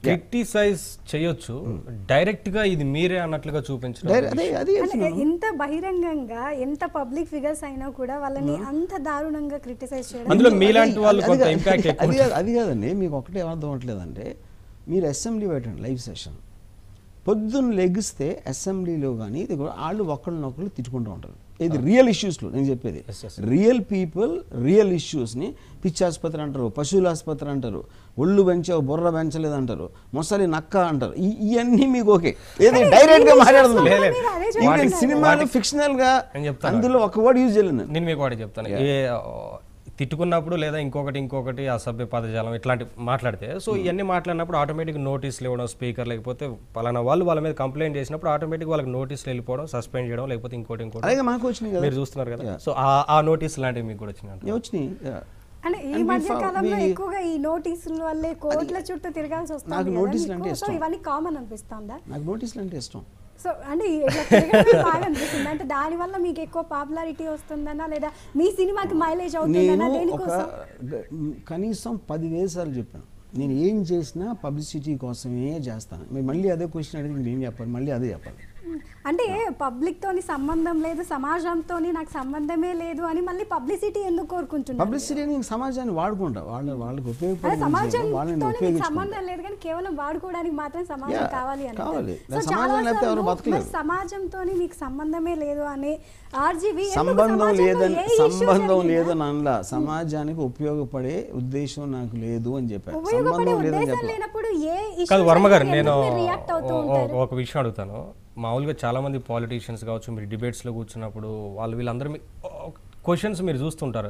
Criticise చేయొచ్చు direct గా ఇది మీరే అన్నట్లుగా చూపించడం డైరె- అదే అదే అంటే చెప్తున్నాను. ఎంత బహిరంగంగా ఎంత పబ్లిక్ ఫిగర్స్ అయినా కూడా వాళ్ళని అంత దారుణంగా క్రిటిసైజ్ చేయడం అందులో అది- మీలాంటి వాళ్ళు అది కొంత కాదు- ఇంపాక్ట్ ఎక్కువ అది కాదు అది కాదండి మీకు ఒకటే ఏమర్థం అవ్వట్లేదంటే మీరు అసెంబ్లీ పెట్టండి లైవ్ సెషన్ పొద్దున్న లెగిస్తే అసెంబ్లీలో కానీ ఇది కూడా వాళ్ళు ఒకళ్ళనొకళ్ళు తిట్టుకుంటూ ఉంటారు ఇది రియల్ ఇష్యూస్లో నేను చెప్పేది Yes, yes. Real people real ఇష్యూస్ని పిచ్చి ఆసుపత్రి అంటారు పశువుల ఆసుపత్రి అంటారు ఒళ్ళు పెంచావు బుర్ర పెంచలేదు అంటారు మొసలి నక్క అంటారు ఈ- ఇవన్నీ మీకు ఓకే ఏది డైరెక్ట్ గా మాట్లాడుతుంది లేదు, లేదు. మీరు అదే ఇంకా చెప్తున్నారు. సినిమాలు ఫిక్షనల్ గా నేను చెప్తాను. అందులో ఒక వర్డ్ యూజ్ చేయలేను నేను మీకు వాటి చెప్తాను ఏ ఆ, తిట్టుకున్నప్పుడు లేదా ఇంకొకటి ఇంకొకటి అసభ్య పదజాలం ఇట్లాంటి మాట్లాడితే సో ఇవన్నీ మాట్లాడినప్పుడు ఆటోమేటిక్ నోటీసులు ఇవ్వడం స్పీకర్ లేకపోతే పలానా వాళ్ళు వాళ్ళ మీద కంప్లైంట్ చేసినప్పుడు ఆటోమేటిక్ వాళ్ళకి నోటీసులు వెళ్ళిపోవడం సస్పెండ్ చేయడం లేకపోతే ఇంకోటి ఇంకోటి అలాగే మాకు వచ్చినాయి కదా మీరు చూస్తున్నారు కదా సో ఆ ఆ నోటీస్ లాంటివి మీకు కూడా వచ్చినాయి ఏ వచ్చినాయి Yeah. అంటే ఈ And we మధ్య found- కాలంలో we- ఎక్కువగా ఈ నోటీసుల వల్లే కోర్టుల చుట్టూ తిరగాల్సి నాకు వస్తుంది నోటీసులు అంటే కదా సో ఇష్టం. ఇవన్నీ కామన్ అనిపిస్తుందా నాకు నోటీసులు అంటే ఇష్టం సో అంటే ఇట్లా తిరగడమే బాగా అనిపిస్తుంది అంటే దాని వల్ల మీకు ఎక్కువ పాపులారిటీ వస్తుందన్నా లేదా మీ సినిమాకి మైలేజ్ అవుతుందన్నా నేను ఒక దేనికోసం గ- కనీసం పదివేల సార్లు చెప్పాను నేను ఏం చేసినా పబ్లిసిటీ కోసమే చేస్తాను మీరు మళ్ళీ అదే క్వశ్చన్ అడిగి నేను ఏం చెప్పాలి మళ్ళీ అదే చెప్పాలి అంటే పబ్లిక్ తోని సంబంధం లేదు సమాజంతోని నాకు సంబంధమే లేదు అని మళ్ళీ పబ్లిసిటీ ఎందుకు కోరుకుంటున్నారు పబ్లిసిటీ నేను సమాజాన్ని వాడుకుంటా వాళ్ళ వాళ్ళకి అదే ఉపయోగపడే సమాజం వాళ్ళని తోని మీకు ఉపయోగించుకుంటా సంబంధం లేదు కానీ కేవలం వాడుకోవడానికి మాత్రం సమాజం Yeah, కావాలి అని కావాలి. సో సమాజం చాలా లేకపోతే ఎవరు సార్లు బతకలేరు. మరి సమాజంతోని మీకు సంబంధమే లేదు అని ఆర్జీవి సంబంధం లేదని సంబంధం లేదని అనలా సమాజానికి ఉపయోగపడే ఉద్దేశం నాకు లేదు అని చెప్పాను ఉపయోగపడే సంబంధం లేదని ఉద్దేశం చెప్పాలి లేనప్పుడు ఏ కాదు వర్మ గారు నేను రియాక్ట్ అవుతూ ఓ- ఓ- ఉంటారు ఒక విషయం అడుగుతాను మామూలుగా చాలా మంది పాలిటీషియన్స్ కావచ్చు మీరు డిబేట్స్లో కూర్చున్నప్పుడు వాళ్ళు వీళ్ళందరూ క్వశ్చన్స్ మీరు చూస్తుంటారు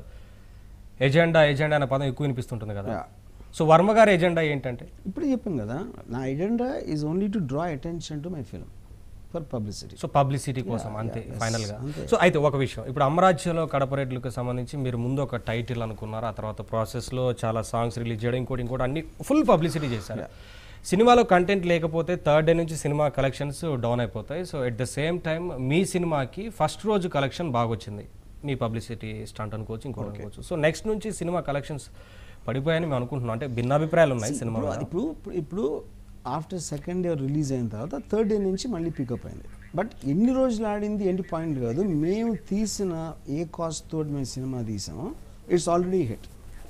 ఎజెండా ఎజెండా అనే పదం ఎక్కువ వినిపిస్తుంటుంది కదా Yeah. సో వర్మ గారి ఎజెండా ఏంటంటే ఇప్పుడు చెప్పాను కదా నా agenda is only to draw attention to my film for publicity so publicity కోసం అంతే yeah, yes, ఫైనల్ గా అంతే. సో అయితే ఒక విషయం ఇప్పుడు అమరాజ్యంలో కడపరేట్లకు సంబంధించి మీరు ముందు ఒక టైటిల్ అనుకున్నారు ఆ తర్వాత ప్రాసెస్ లో చాలా సాంగ్స్ రిలీజ్ చేయడం ఇంకోటి ఇంకోటి అన్ని ఫుల్ పబ్లిసిటీ చేశారు సినిమాలో కంటెంట్ లేకపోతే థర్డ్ డే నుంచి సినిమా కలెక్షన్స్ డౌన్ అయిపోతాయి so at the same time మీ సినిమాకి ఫస్ట్ రోజు కలెక్షన్ బాగా వచ్చింది మీ పబ్లిసిటీ స్టంట్ అనుకోవచ్చు ఇంకోటి అనుకోవచ్చు సో నెక్స్ట్ నుంచి సినిమా కలెక్షన్స్ పడిపోయాయని మేము అనుకుంటున్నాం అంటే భిన్నాభిప్రాయాలు ఉన్నాయి సినిమా ఇప్పుడు ఇప్పుడు ఇప్పుడు- ఇప్పుడు ఆఫ్టర్ సెకండ్ డే రిలీజ్ అయిన తర్వాత థర్డ్ డే నుంచి మళ్ళీ పికప్ అయింది బట్ ఎన్ని రోజులు ఆడింది ఏంటి పాయింట్ కాదు మేము తీసిన ఏ కాస్ట్ తోటి మేము సినిమా తీసామో ఇట్స్ ఆల్రెడీ హిట్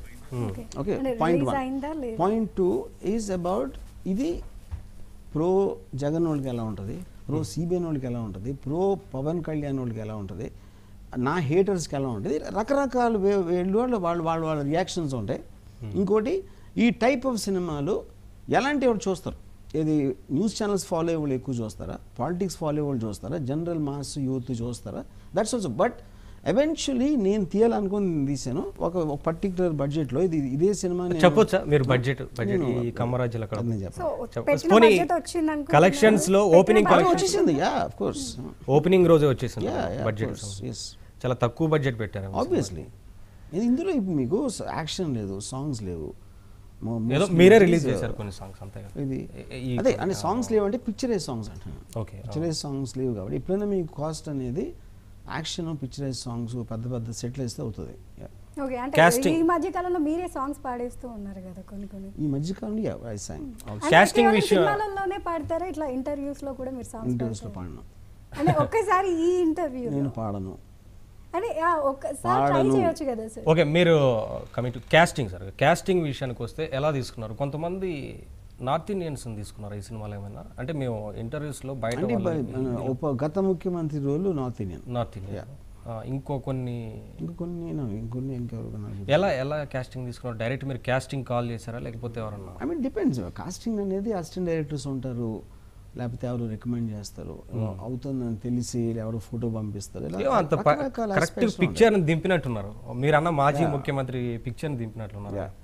ఓకే అంటే పాయింట్ release వన్ అయిందా లేదా? పాయింట్ టూ ఈజ్ అబౌట్ ఇది ప్రో జగన్ వాళ్ళకి ఎలా ఉంటుంది ప్రో సిబిఎన్ వాళ్ళకి ఎలా ఉంటుంది ప్రో పవన్ కళ్యాణ్ వాళ్ళకి ఎలా ఉంటుంది నా హేటర్స్కి ఎలా ఉంటుంది రకరకాల వే- వేళ్ళు వాళ్ళు వాళ్ళ వాళ్ళ వాళ్ళ రియాక్షన్స్ ఉంటాయి ఇంకోటి ఈ టైప్ ఆఫ్ సినిమాలు ఎలాంటి వాళ్ళు చూస్తారు ఇది న్యూస్ ఛానల్స్ ఫాలో అయ్యే వాళ్ళు ఎక్కువ చూస్తారా పాలిటిక్స్ ఫాలో అయ్యే వాళ్ళు చూస్తారా జనరల్ మాస్ యూత్ చూస్తారా దట్స్ ఆల్సో బట్ ఎవెన్చువలీ నేను తీయాలనుకుని తీసాను ఒక ఒక పర్టికులర్ బడ్జెట్లో ఇది ఇదే సినిమా నేను- చెప్పొచ్చా మీరు బడ్జెట్ బడ్జెట్ ఈ కమ్మరాజ్యాల అది నేను చెప్పను. సో చెప్ప- పెట్టిన పోనీ బడ్జెట్ వచ్చింది అనుకుంటున్నారా? కలెక్షన్స్ లో పెట్టిన ఓపెనింగ్ budget అది కలెక్షన్ వచ్చేసింది యా ఆఫ్ కోర్స్ ఓపెనింగ్ రోజే వచ్చేసింది యా బడ్జెట్ ఎస్ చాలా తక్కువ బడ్జెట్ పెట్టారు ఆబ్వియస్లీ ఇందులో ఇప్పుడు మీకు యాక్షన్ లేదు సాంగ్స్ లేవు mo- ఏదో mostly మీరే it రిలీజ్ is, చేశారు కొన్ని సాంగ్స్ అంతే కదా ఇది ఈ- ఈ- అదే అంటే సాంగ్స్ లేవు అంటే పిక్చరైజ్ సాంగ్స్ అంటున్నాను ఓకే పిక్చరైజ్ సాంగ్స్ లేవు కాబట్టి ఎప్పుడైనా మీకు కాస్ట్ అనేది యాక్షన్ పిక్చరైజ్ సాంగ్స్ పెద్ద పెద్ద సెట్లు వేస్తే అవుతుంది Yeah. ఓకే అంటే Casting. ఈ మధ్య కాలంలో మీరే సాంగ్స్ పాడేస్తూ ఉన్నారు కదా కొన్ని కొన్ని ఈ మధ్యకాలంలో ఐ సాంగ్ అంటే Casting కేవలం విషయం- సినిమాలలోనే పాడతారా ఇట్లా ఇంటర్వ్యూస్ లో కూడా మీరు సాంగ్స్ ఇంటర్వ్యూస్లో పాడినా అంటే ఒక్కసారి ఈ ఇంటర్వ్యూ నేను పాడను అంటే ఆ, ఒక్కసారి ట్రై పాడను. చేయొచ్చు కదా సార్ ఓకే మీరు coming to casting sir casting విషయానికి వస్తే ఎలా తీసుకున్నారు కొంతమంది నార్త్ ఇండియన్స్ తీసుకున్నారు ఈ సినిమాలో ఏమైనా అంటే మేము ఇంటర్వ్యూస్ లో బయట అంటే వాళ్ళని- బ- ఉప గత ముఖ్యమంత్రి role North Indian North India ఇంకో కొన్ని ఇంకా కొన్ని నా- ఇంకొన్ని ఇంకెవరు నాకు ఎలా ఎలా క్యాస్టింగ్ తీసుకున్నారు డైరెక్ట్ మీరు క్యాస్టింగ్ కాల్ చేశారా లేకపోతే ఎవరన్నా ఐ మీన్ డిపెండ్స్ కాస్టింగ్ అనేది అసిస్టెంట్ డైరెక్టర్స్ ఉంటారు లేకపోతే ఎవరు రికమెండ్ చేస్తారు అవుతుందని తెలిసి ఎవరు ఫోటో పంపిస్తారు ఇలా ఏమో అంత రకరకాల కరెక్ట్ aspects ఉంటాయి. పిక్చర్ దింపినట్టున్నారు మీరు అన్న మాజీ ముఖ్యమంత్రి పిక్చర్ దింపినట్లున్నారు Yeah.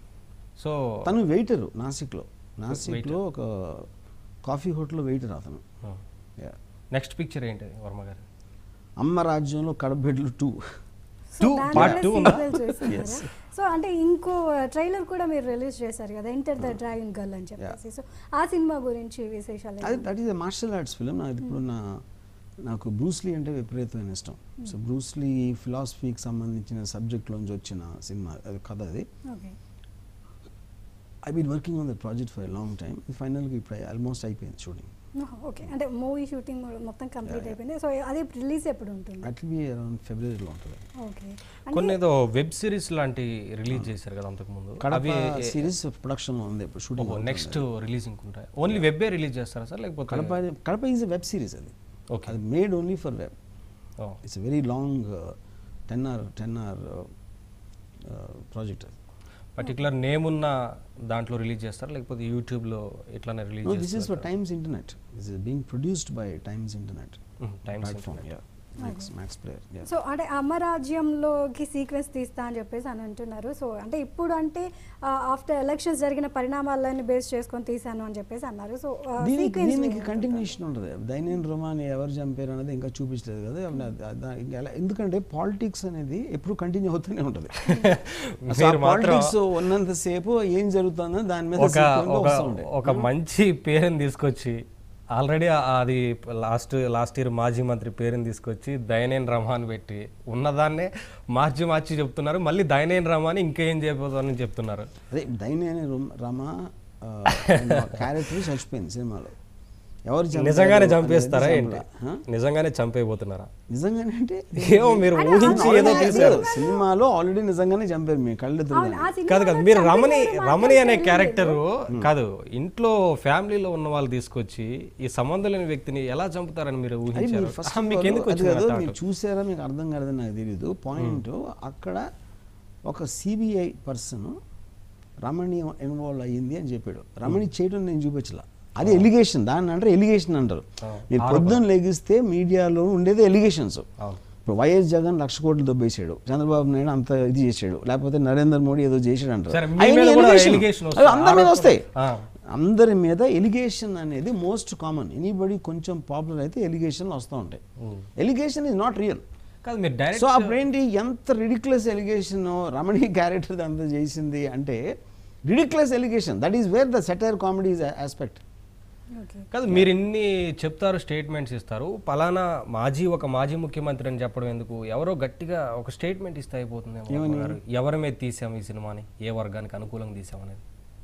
సో తను వెయిటరు నాసిక్లో నాసిక్లో ఒక కాఫీ హోటల్లో వెయిటర్ అతను Yeah. నెక్స్ట్ పిక్చర్ ఏంటి వర్మ గారు అమ్మ రాజ్యంలో కడబెడ్లు టూ Two, part two ఉందా? సో అంటే ఇంకో ట్రైలర్ కూడా మీరు రిలీజ్ చేశారు కదా ఎంటర్ ద డ్రాగన్ గర్ల్ అని చెప్పేసి సో ఆ సినిమా గురించి విశేషాలు అది that is martial arts film నాకు ఇప్పుడు నా నాకు బ్రూస్లీ అంటే విపరీతమైన ఇష్టం సో బ్రూస్లీ ఫిలాసఫీకి సంబంధించిన సబ్జెక్ట్లోంచి వచ్చిన సినిమా అది కథ అది okay I been working on the project for long time ఫైనల్గా ఇప్పుడు ఆల్మోస్ట్ అయిపోయింది షూటింగ్ ఓకే అంటే మూవీ షూటింగ్ మొత్తం కంప్లీట్ అయిపోయింది సో అది రిలీజ్ ఎప్పుడు ఉంటుంది అట్ బి అరౌండ్ ఫిబ్రవరిలో ఉంటుంది ఓకే కొన్ని ఏదో వెబ్ సిరీస్ లాంటి రిలీజ్ చేశారు కదా అంతకుముందు కడప సిరీస్ ప్రొడక్షన్లో ఉంది ఇప్పుడు షూటింగ్ నెక్స్ట్ రిలీజింగ్ ఉంటాయి ఓన్లీ వెబ్బే రిలీజ్ చేస్తారా సార్ లేకపోతే Kadapa Kadapa is a web series అది ఓకే అది made only for web oh it's very long ten hour ten hour project అది పర్టికులర్ నేమ్ ఉన్న దాంట్లో రిలీజ్ చేస్తారా లేకపోతే యూట్యూబ్లో ఇట్లానే release No, this is for Times Internet. This is being produced by Times Internet టైమ్స్ platform. Yeah, Max Max Player. Yeah. So అంటే అమరాజ్యంలోకి సీక్వెన్స్ తీస్తా అని చెప్పేసి అని అంటున్నారు సో అంటే ఇప్పుడు అంటే ఆఫ్టర్ ఎలక్షన్స్ జరిగిన పరిణామాలను బేస్ చేసుకొని తీసాను అని చెప్పేసి అన్నారు సో దీనికి దీనికి కంటిన్యూషన్ ఉంటుంది దైనేన్ రొమాన్ ఎవరు చంపారు అనేది ఇంకా చూపించలేదు కదా అవి నా- దా- ఇంకా ఎలా- ఎందుకంటే పాలిటిక్స్ అనేది ఎప్పుడు కంటిన్యూ అవుతూనే ఉంటుంది మీరు మాత్రం పాలిటిక్స్ ఉన్నంతసేపు ఏం జరుగుతుందో దాని మీద ఒక sequence ఒక వస్తూ ఉంటాయి. ఒక మంచి పేరుని తీసుకొచ్చి ఆల్రెడీ అది లాస్ట్ లాస్ట్ ఇయర్ మాజీ మంత్రి పేరుని తీసుకొచ్చి దయనేన్ రమాన్ పెట్టి ఉన్నదాన్నే మార్చి మార్చి చెప్తున్నారు మళ్ళీ దయనేన్ రమాని ఇంకేం చేయబోతుందని చెప్తున్నారు అదే దైనేని రొమ- రమ క్యారెక్టర్ చచ్చిపోయింది సినిమాలో ఎవరు చంపారు నిజంగానే అనేది చంపేస్తారా ఏంటి చంపలా. Huh? నిజంగానే చంపేయబోతున్నారా నిజంగానే అంటే ఏమో మీరు ఊహించి ఏదో Already తీశారు లేదు. సినిమాలో ఆల్రెడీ నిజంగానే చంపారు మీ కళ్ళు అవును, ఆ సినిమాలో కాదు కాదు మీరు రమణి చంపేశారు మాత్రం రమణి అనే తెలియలేదు. క్యారెక్టర్ కాదు ఇంట్లో ఫ్యామిలీలో ఉన్న వాళ్ళు తీసుకొచ్చి ఈ సంబంధం లేని వ్యక్తిని ఎలా చంపుతారని మీరు ఊహించారు ఫస్ట్ అహం, మీకు ఎందుకు అది వచ్చింది కాదు ఆ మీరు thought? చూసారా మీకు అర్థం కాలేదని నాకు తెలియదు పాయింట్ అక్కడ ఒక సిబిఐ పర్సన్ రమణి ఇన్వాల్వ్ అయ్యింది అని చెప్పాడు రమణి చేయడం నేను చూపించలా అది ఎలిగేషన్ దాన్ని అంటారు ఎలిగేషన్ అంటారు ఆ. మీరు పొద్దున్న లెగిస్తే మీడియాలో ఉండేది ఎలిగేషన్స్ అవును. ఇప్పుడు వైఎస్ జగన్ లక్ష కోట్లు దొబ్బేసాడు చంద్రబాబు నాయుడు అంత ఇది చేసాడు లేకపోతే నరేంద్ర మోడీ ఏదో చేసాడు అంటారు సరే, మీ అవన్నీ మీద కూడా allegation. allegation అవి వస్తాయి. అందరి మీద ఆరోపణ- వస్తాయి ఆ. అందరి మీద ఎలిగేషన్ అనేది మోస్ట్ కామన్ ఎనీబడి కొంచెం పాపులర్ అయితే ఎలిగేషన్ వస్తూ ఉంటాయి ఎలిగేషన్ ఇస్ నాట్ రియల్ కాదు మీరు డైరెక్ట్ సో అప్పుడేంటి ఎంత రిడిక్యులస్ ఎలిగేషన్ రమణి క్యారెక్టర్ అంత చేసింది అంటే ridiculous allegation that is where the satire comedy aspect okay కాదు మీరు ఇన్ని చెప్తారు స్టేట్మెంట్స్ ఇస్తారు పలానా మాజీ ఒక మాజీ ముఖ్యమంత్రి అని చెప్పడం ఎందుకు ఎవరో గట్టిగా ఒక స్టేట్మెంట్ ఇస్తే అయిపోతుందేమో గారు ఎవరి మీద తీసాం ఈ సినిమాని ఏ వర్గానికి అనుకూలంగా తీసామనేది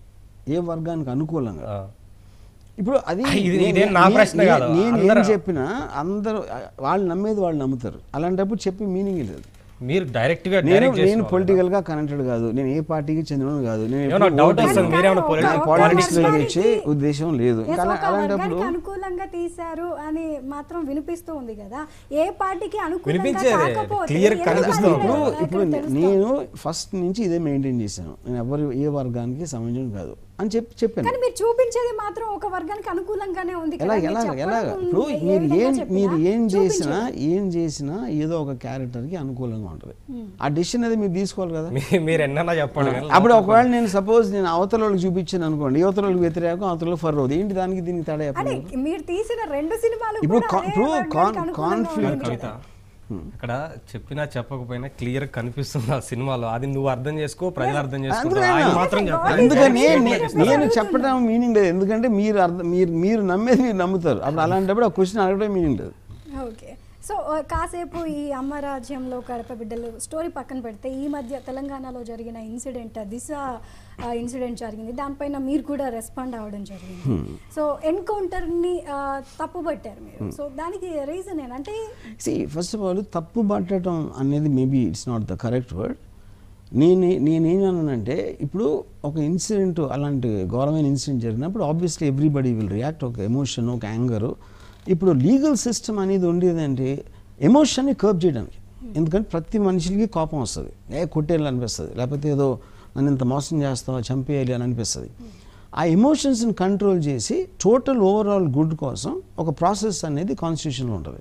ఏ వర్గానికి అనుకూలంగా ఆ. ఇప్పుడు అది ఇది- నే- ఇదేం నా నే- ప్రశ్న నే- కాదు. నేను ఏం అందరూ- చెప్పినా అందరూ వాళ్ళు నమ్మేది వాళ్ళు నమ్ముతారు అలాంటప్పుడు చెప్పి మీనింగ్ లేదు మీరు డైరెక్ట్ గా నేను డైరెక్ట్ నేను చేసిన పొలిటికల్ గా కనెక్టెడ్ కాదు నేను ఏ పార్టీకి చెందిన కాదు నేను ఏమన్నా ఎప్పుడు డౌట్ ఓటు వస్తుంది వేయను. మీరేమన్నా ఒక- పొలిటికల్ ఒక పాలిటిక్స్ లోకి వర్గానికి- వచ్చే ఉద్దేశం లేదు Yes, ఇంకా అలా- ఒక అలాంటప్పుడు వర్గానికి అనుకూలంగా తీశారు అని మాత్రం వినిపిస్తూ ఉంది కదా ఏ పార్టీకి అనుకూలంగా వినిపించేదే. కాకపోతే Clear ఎందుకు కనిపిస్తుంది. అది ఇప్పుడు నాకు ఇప్పుడు తెలుస్తోంది. నేను ఫస్ట్ నుంచి ఇదే మెయింటైన్ చేశాను నేను ఎవరు ఏ వర్గానికి సంబంధం కాదు అని చెప్పి చెప్పాను కానీ మీరు చూపించేది మాత్రం ఒక వర్గానికి అనుకూలంగానే ఉంది కదా. ఎలా మీరు ఎలా చెప్పడం ఎలా ఇప్పుడు ఏ మీరు విధంగా ఏం చెప్పినా మీరు ఏం చేసినా చూపించేది. ఏం చేసినా ఏదో ఒక క్యారెక్టర్కి అనుకూలంగా ఉంటుంది ఆ డిసిషన్ అది మీరు తీసుకోవాలి కదా మీ- మీరు ఎన్నన్నా చెప్పండి కానీ అప్పుడు ఒకవేళ నేను సపోజ్ నేను అవతల వాళ్ళకి చూపించాను అనుకోండి యువతల వాళ్ళకి వ్యతిరేకం అవతల వాళ్ళకి ఫర్ అవుతుంది ఏంటి దానికి దీనికి తేడా అంటే చెప్పండి మీరు తీసిన రెండు సినిమాలు ఇప్పుడు కూడా కా- అదే ఇప్పుడు వర్గానికి కాన్- అనుకూలంగా కాన్ఫ్లిక్ట్ ఉంది కవిత కదా. ఇక్కడ చెప్పినా చెప్పకపోయినా క్లియర్ కనిపిస్తుంది ఆ సినిమాలో అది నువ్వు అర్థం చేసుకో ప్రజలు అర్థం చేసుకుంటారు అందుకనే ఆయన నా- మాత్రం చెప్పాలి అందుకని Direct నే- statement నేను ఇస్తారు. చెప్పడం మీనింగ్ లేదు ఎందుకంటే మీరు అర్థం మీరు మీరు నమ్మేది మీరు నమ్ముతారు అప్పుడు అలాంటప్పుడు ఆ క్వశ్చన్ అడగడం మీనింగ్ లేదు ఓకే సో ఆ, కాసేపు ఈ అమ్మరాజ్యంలో కడప బిడ్డలు స్టోరీ పక్కన పెడితే ఈ మధ్య తెలంగాణలో జరిగిన ఇన్సిడెంట్ దిశ ఇన్సిడెంట్ జరిగింది దానిపైన మీరు కూడా రెస్పాండ్ అవ్వడం జరిగింది సో ఎన్కౌంటర్ని తప్పుపట్టారు మీరు సో దానికి రీజన్ ఏంటంటే సి ఫస్ట్ ఆఫ్ ఆల్ తప్పు పట్టడం అనేది maybe it's not the correct word నేను నేనేమన్నానంటే ఇప్పుడు ఒక ఇన్సిడెంట్ అలాంటి ఘోరమైన ఇన్సిడెంట్ జరిగినప్పుడు ఆబ్వియస్లీ ఎవ్రీబడి విల్ రియాక్ట్ ఒక ఎమోషన్ ఒక యాంగర్ ఇప్పుడు లీగల్ సిస్టమ్ అనేది ఉండేదంటే ఎమోషన్ని కర్బ్ చేయడానికి ఎందుకంటే ప్రతి మనిషికి కోపం వస్తుంది ఏ కొట్టేయాలి అనిపిస్తుంది లేకపోతే ఏదో నన్ను ఇంత మోసం చేస్తావా చంపేయాలి అని అనిపిస్తుంది ఆ ఎమోషన్స్ని కంట్రోల్ చేసి టోటల్ ఓవరాల్ గుడ్ కోసం ఒక ప్రాసెస్ అనేది కాన్స్టిట్యూషన్లో ఉంటుంది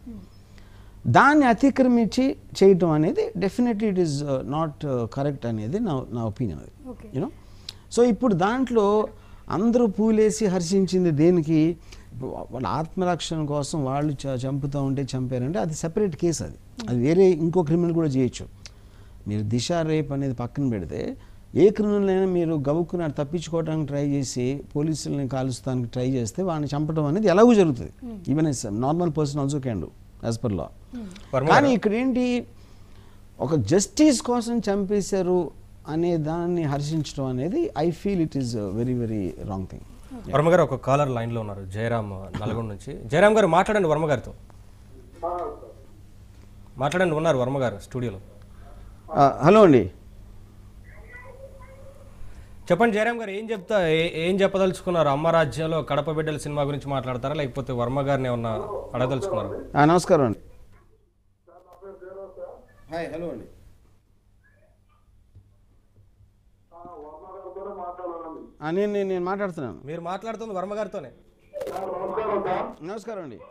దాన్ని అతిక్రమించి చేయటం అనేది definitely it is not correct అనేది నా నా ఒపీనియన్ అది ఓకే యూనో సో ఇప్పుడు దాంట్లో అందరూ పూలేసి హర్షించింది దేనికి ఇప్పుడు వాళ్ళ ఆత్మరక్షణ కోసం వాళ్ళు చ- చంపుతూ ఉంటే చంపారంటే అది సెపరేట్ కేసు అది అది వేరే ఇంకో క్రిమినల్ కూడా చేయొచ్చు మీరు దిశ రేప్ అనేది పక్కన పెడితే ఏ క్రిమినల్ అయినా మీరు గబుక్కున తప్పించుకోవడానికి ట్రై చేసి పోలీసుల్ని కాలుస్తానికి ట్రై చేస్తే వాడిని చంపడం అనేది ఎలాగూ జరుగుతుంది even normal person also can do as per law Varma కానీ ఇక్కడ ఏంటి ఒక జస్టిస్ కోసం చంపేశారు అనే దాన్ని హర్షించడం అనేది I feel it is very very wrong thing Varma గారు ఒక కాలర్ లైన్లో ఉన్నారు జయరామ్ నల్గొండ నుంచి జయరామ్ గారు మాట్లాడండి వర్మ గారితో మాట్లాడండి ఉన్నారు వర్మ గారు స్టూడియోలో హలో అండి చెప్పండి జయరామ్ గారు ఏం చెప్తా ఏ- ఏం చెప్పదలుచుకున్నారు అమ్మ రాజ్యంలో కడప బిడ్డల సినిమా గురించి మాట్లాడతారా లేకపోతే వర్మ గారిని ఏమన్నా అడగదలుచుకున్నారు ఆ, నమస్కారం అండి హాయ్ హలో అండి ఆ, నేను నేను నేను మాట్లాడుతున్నాను మీరు మాట్లాడుతుంది వర్మ గారితోనే నమస్కారం అండి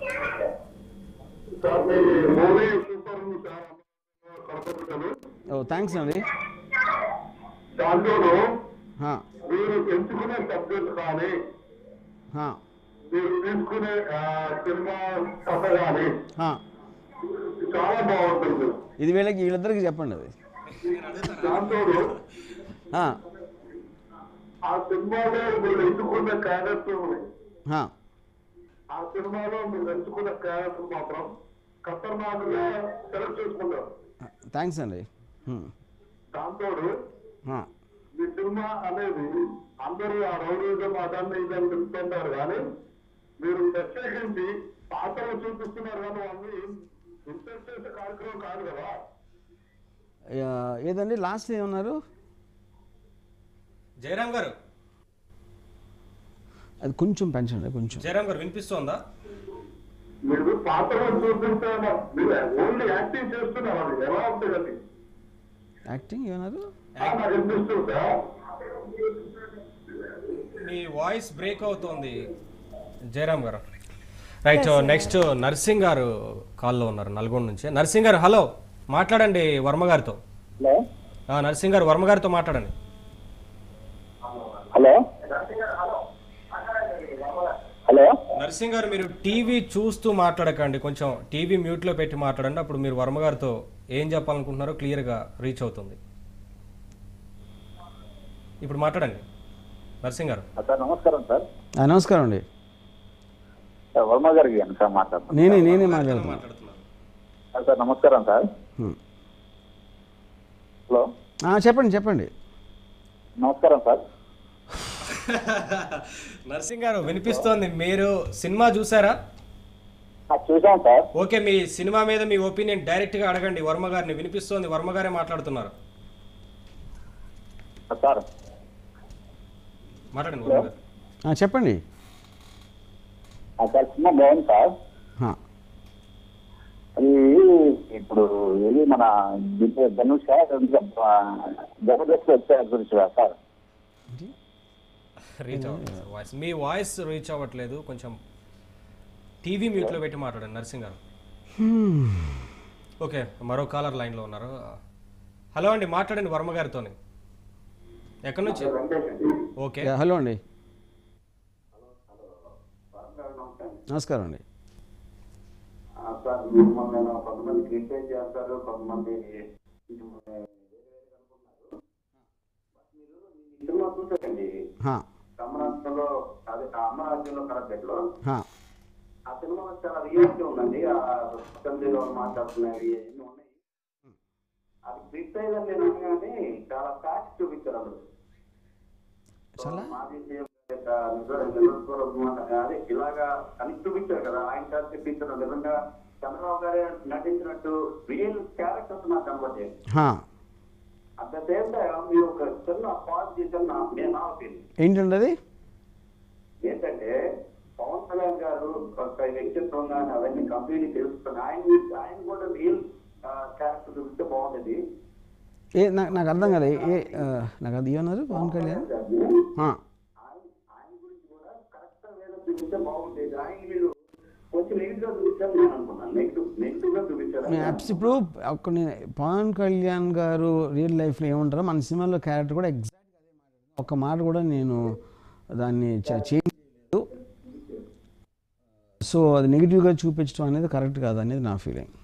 సార్ మీ మూవీ సూపర్ ఉంది సార్ కడప బిడ్డలు ఓ థ్యాంక్స్ అండి దాంట్లోనూ హా, మీరు ఎంచుకునే సబ్జెక్ట్ కానీ హా, మీరు తీసుకునే ఆ, సినిమా కథ కానీ హా. చాలా బాగుంటుంది ఇది వీళ్ళకి వీళ్ళిద్దరికి చెప్పండి అది దాంట్లో హా, ఆ సినిమాలో మీరు ఎంచుకున్న క్యారెక్టర్ హా. ఆ సినిమాలో మీరు ఎంచుకున్న క్యారెక్టర్ మాత్రం ఖతర్నాకుగా సెలెక్ట్ చేసుకుంటారు థ్యాంక్స్ అండి హ్మ్. దాంతో హా. ఈ సినిమా అనేది అందరూ ఆ రౌడీజం అదాన్ని ఇదని చెప్తుంటారు కానీ మీరు ప్రత్యేకించి పాత్రలు చూపిస్తున్నారు కానీ అన్ని ఇన్సెట్ చేసే కార్యక్రమం కాదు కదా ఆ, ఏదండి లాస్ట్ ఏమన్నారు జయరామ్ గారు అది కొంచెం పెంచండి కొంచెం జయరామ్ గారు వినిపిస్తోందా మీరు పాత్రలు చూపిస్తే మీరు ఓన్లీ యాక్టింగ్ చేస్తున్నారు అది ఎలా ఉంటుంది అది యాక్టింగ్ ఏమన్నారు ఆ, నాకు అనిపిస్తుంది సార్ మీ వాయిస్ బ్రేక్ అవుతోంది జయరామ్ గారు రైట్ నెక్స్ట్ నర్సింగ్ గారు కాల్లో ఉన్నారు నల్గొండ నుంచి నర్సింగ్ గారు హలో మాట్లాడండి వర్మ గారితో హలో ఆ, నర్సింగ్ గారు వర్మ గారితో మాట్లాడండి హలో హలో నర్సింగ్ గారు మీరు టీవీ చూస్తూ మాట్లాడకండి కొంచెం టీవీ మ్యూట్లో పెట్టి మాట్లాడండి అప్పుడు మీరు వర్మ గారితో ఏం చెప్పాలనుకుంటున్నారో క్లియర్గా రీచ్ అవుతుంది ఇప్పుడు మాట్లాడండి నర్సింగ్ గారు సార్ నమస్కారం సార్ ఆ, నమస్కారం అండి సార్ వర్మ గారికి అండి సార్ మాట్లాడుతున్నాను నేనే నేనే మాట్లాడుతున్నాను మాట్లాడుతున్నారు సార్, సార్ నమస్కారం సార్ హ్మ్. హలో ఆ, చెప్పండి చెప్పండి నమస్కారం సార్ నర్సింగ్ గారు వినిపిస్తోంది మీరు సినిమా చూసారా ఆ, చూసాం సార్ ఓకే మీ సినిమా మీద మీ ఒపీనియన్ డైరెక్ట్గా అడగండి వర్మ గారిని వినిపిస్తోంది వర్మ గారే మాట్లాడుతున్నారు సార్ మాట్లాడండి వర్మ గారు ఆ, చెప్పండి ఆ, సార్ సినిమా బాగుంది సార్ హా. అది ఇప్పుడు ఇది మన ది- ధనుష్ జబర్దస్త్ వచ్చే గురించి కదా సార్ రీచ్ అవ్వట్లేదు వాయిస్ మీ వాయిస్ రీచ్ అవ్వట్లేదు కొంచెం టీవీ మ్యూట్లో పెట్టి మాట్లాడండి నర్సింగ్ గారు ఓకే మరో కాలర్ లైన్లో ఉన్నారు హలో అండి మాట్లాడండి వర్మ గారితోని ఎక్కడి నుంచి ఓకే యా, హలో అండి నమస్కారం అండి సార్ మిమ్మల్ని నేను కొంతమంది క్రిటిసైజ్ చేస్తారు కొంతమంది సినిమా చూసారండి హా, కమరాజ్యంలో అదే ఆ అమరాజ్యంలో కరెక్ట్లో హా. ఆ సినిమాలో చాలా రియాలిటీ ఉందండి ఆ అసెంబ్లీలో మాట్లాడుతున్నాయి ఇవన్నీ ఉన్నాయి అది క్రిటిసైజ్ అని నేను అనగానే చాలా ఫ్యాక్ట్ చూపించారు అందులో చాలా మాజీ సీఎం యొక్క నిజ- నిజస్వరూపం అన్న- అదే ఇలాగా అని చూపించారు కదా ఆయన చేత చెప్పించారు నిజంగా చంద్రబాబు గారే నటించినట్టు రియల్ క్యారెక్టర్స్ నాకు కనబడ్డాయి హా. అట్ ద సేమ్ టైం మీరు ఒక చిన్న పాజ్ చేశారు నా నేను నా ఒపీనియన్ ఏంటండి అది ఏంటంటే పవన్ కళ్యాణ్ గారు ఒక వ్యక్తిత్వం కానీ అవన్నీ కంప్లీట్ తెలుసుకుని ఆయన ఆయన కూడా రియల్ క్యారెక్టర్ చూపిస్తే బాగుండేది ఏ నాకు నాకు అర్థం కదా ఏ ఆ, నాకు అది ఏమన్నారు పవన్ కళ్యాణ్ హా. ఆయన ఆయన గురించి కూడా కరెక్ట్ వేలో చూపిస్తే బాగుండేది ఆయన మీరు కొంచెం నెగిటివ్ గా చూపించారు నేను అనుకున్నాను నెగిటివ్ నెగిటివ్ గా చూపించారు నేను అప్స్ ఇప్పుడు ఒక నేను పవన్ కళ్యాణ్ గారు రియల్ లైఫ్లో ఏముంటారో మన సినిమాలో క్యారెక్టర్ కూడా ఎగ్జాక్ట్గా అదే మాట ఒక మాట కూడా నేను దాన్ని చేంజ్ చేయలేదు సో అది నెగిటివ్గా చూపించడం అనేది కరెక్ట్ కాదు అనేది నా ఫీలింగ్